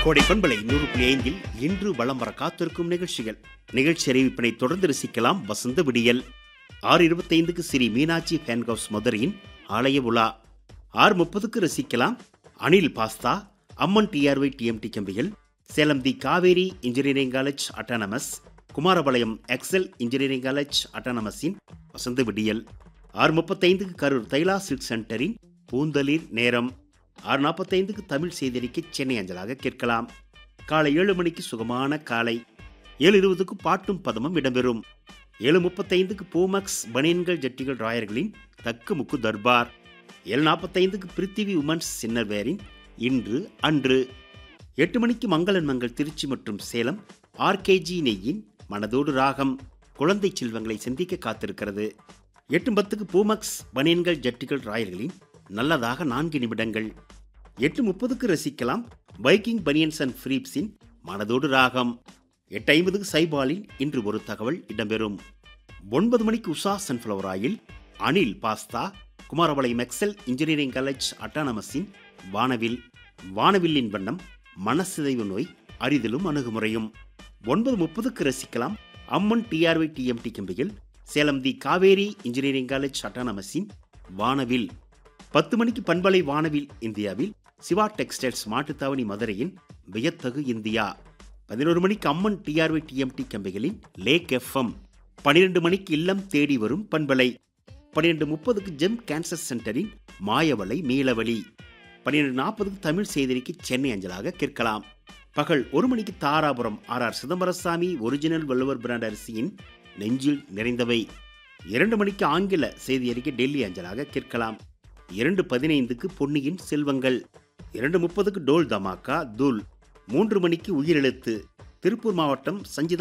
கோடை பண்பலை நூறு புள்ளி ஐந்தில் இன்று வலம் வர காத்திருக்கும் நிகழ்ச்சிகள் நிகழ்ச்சி அறிவிப்பினை தொடர்ந்து ரசிக்கலாம் வசந்த விடியல் ஆறு இருபத்தைந்துக்கு ஸ்ரீ மீனாட்சி ஃபேன் ஹவுஸ் மதுரையின் ஆலய உலா ஆறு முப்பதுக்கு ரசிக்கலாம் Anil pasta Amman TRY TMT கம்பிகள் Salem the Kaveri engineering college autonomous Kumarapalayam excel engineering college அட்டானமஸின் வசந்த விடியல் ஆறு முப்பத்தைந்துக்கு கரூர் தைலா சில்க் சென்டரின் பூந்தளிர் நேரம் ஆறு நாற்பத்தைந்துக்கு தமிழ் செய்தியறிக்கை சென்னை அஞ்சலாக கேட்கலாம் காலை ஏழு மணிக்கு சுகமான காலை ஏழு இருபதுக்கு பாட்டும் பதமும் இடம்பெறும் ஏழு முப்பத்தைந்துக்கு பூமக்ஸ் பனியன்கள் ஜட்டிகள் ராயர்களின் தக்கு முக்கு தர்பார் ஏழு நாற்பத்தைந்துக்கு பிருத்திவி உமன்ஸ் சின்னர்வேரின் இன்று அன்று எட்டு மணிக்கு மங்களன் மங்கள் திருச்சி மற்றும் சேலம் ஆர்கேஜி நெய்யின் மனதோடு ராகம் குழந்தை செல்வங்களை சந்திக்க காத்திருக்கிறது எட்டு பத்துக்கு பூமக்ஸ் பனியன்கள் ஜட்டிகள் ராயர்களின் நல்லதாக நான்கு நிமிடங்கள் எட்டு முப்பதுக்கு ரசிக்கலாம் பைக்கிங் பனியன்ஸ் அண்ட் ஃப்ரீப்ஸின் மனதோடு ராகம் எட்டு ஐம்பதுக்கு சைபாலில் இன்று ஒரு தகவல் இடம்பெறும் ஒன்பது மணிக்கு Usha sunflower oil Anil pasta Kumarapalayam excel engineering college அட்டானமஸின் வானவில் வானவில்லின் வண்ணம் மனசிதைவு நோய் அறிதலும் அணுகுமுறையும் ஒன்பது முப்பதுக்கு ரசிக்கலாம் அம்மன் டிஆர்ஒய் டிஎம்டி கம்பிகள் Salem the Kaveri engineering college அட்டானமஸின் வானவில் பத்து மணிக்கு பண்பலை வானவில் இந்தியாவில் சிவா டெக்ஸ்டைல்ஸ் மாட்டுத்தாவணி மதுரையின் வியத்தகு இந்தியா பதினோரு மணிக்கு அம்மன் டிஆர்ஒய் டிஎம்டி கம்பிகளின் லேக் எஃப்எம் பனிரெண்டு மணிக்கு இல்லம் தேடி வரும் பண்பலை பன்னிரெண்டு முப்பதுக்கு ஜெம் கேன்சர் சென்டரின் மாயவலை மீளவழி பன்னிரெண்டு நாற்பதுக்கு தமிழ் செய்திக்கு சென்னை அஞ்சலாக கேட்கலாம் பகல் ஒரு மணிக்கு Dharapuram R R Chidambarasamy original Valluvar brand அரிசியின் நெஞ்சில் நிறைந்தவை இரண்டு மணிக்கு ஆங்கில செய்தி அறிக்கை டெல்லி அஞ்சலாக கேட்கலாம் இரண்டு பதினைந்துக்கு பொன்னியின் செல்வங்கள் இரண்டு முப்பதுக்கு டோல் தமாக்கா தூள் மூன்று மணிக்கு உயிரெழுத்து திருப்பூர் மாவட்டம் சஞ்சிதா